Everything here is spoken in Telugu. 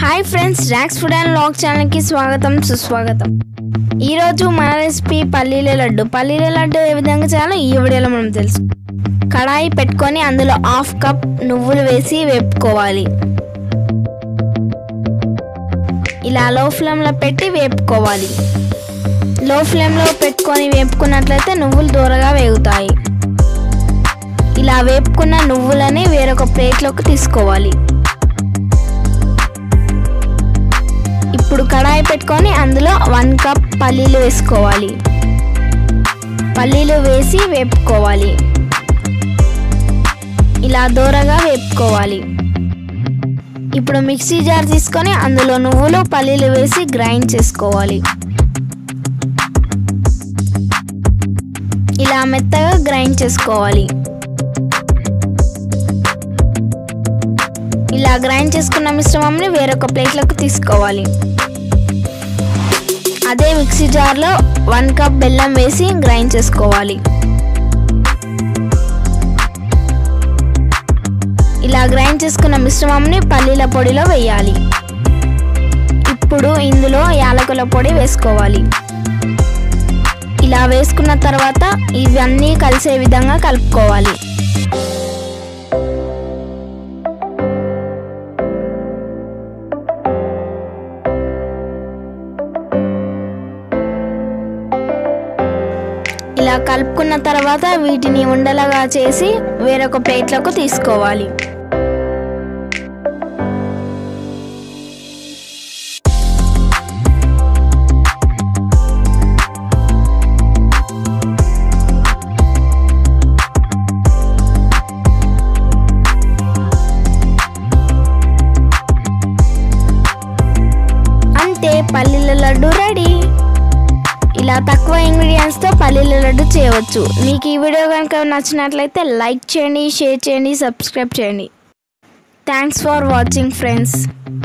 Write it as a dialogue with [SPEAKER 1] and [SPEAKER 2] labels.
[SPEAKER 1] హాయ్ ఫ్రెండ్స్ ర్యాక్స్ ఫుడ్ అండ్ లాగ్ ఛానల్కి స్వాగతం సుస్వాగతం ఈరోజు మన రెసిపీ పల్లీల లడ్డు పల్లీల లడ్డు ఏ విధంగా చేయాలో ఈ వీడియోలో మనం తెలుసు కడాయి పెట్టుకొని అందులో హాఫ్ కప్ నువ్వులు వేసి వేపుకోవాలి ఇలా లో ఫ్లేమ్లో పెట్టి వేపుకోవాలి లో ఫ్లేమ్లో పెట్టుకొని వేపుకున్నట్లయితే నువ్వులు దూరగా వేగుతాయి ఇలా వేపుకున్న నువ్వులని వేరొక ప్లేట్లోకి తీసుకోవాలి ఇప్పుడు కడాయి పెట్టుకొని అందులో వన్ కప్ పల్లీలు వేసుకోవాలి పల్లీలు వేసి వేపుకోవాలి ఇలా దూరగా వేపుకోవాలి ఇప్పుడు మిక్సీ జార్ తీసుకొని అందులో నువ్వులు పల్లీలు వేసి గ్రైండ్ చేసుకోవాలి ఇలా మెత్తగా గ్రైండ్ చేసుకోవాలి ఇలా గ్రైండ్ చేసుకున్న మిశ్రమంని వేరొక ప్లేట్లోకి తీసుకోవాలి అదే మిక్సీ జార్లో వన్ కప్ బెల్లం వేసి గ్రైండ్ చేసుకోవాలి ఇలా గ్రైండ్ చేసుకున్న మిశ్రమంని పల్లీల పొడిలో వేయాలి ఇప్పుడు ఇందులో యాలకుల పొడి వేసుకోవాలి ఇలా వేసుకున్న తర్వాత ఇవన్నీ కలిసే విధంగా కలుపుకోవాలి ఇలా కలుపుకున్న తర్వాత వీటిని ఉండలుగా చేసి వేరొక ప్లేట్లోకి తీసుకోవాలి అంతే పల్లీల లడ్డు రెడీ ఇలా తక్కువ ఇంగ్రీడియంట్స్తో పల్లీల లడ్డు చేయవచ్చు మీకు ఈ వీడియో కనుక నచ్చినట్లయితే లైక్ చేయండి షేర్ చేయండి సబ్స్క్రైబ్ చేయండి థ్యాంక్స్ ఫర్ వాచింగ్ ఫ్రెండ్స్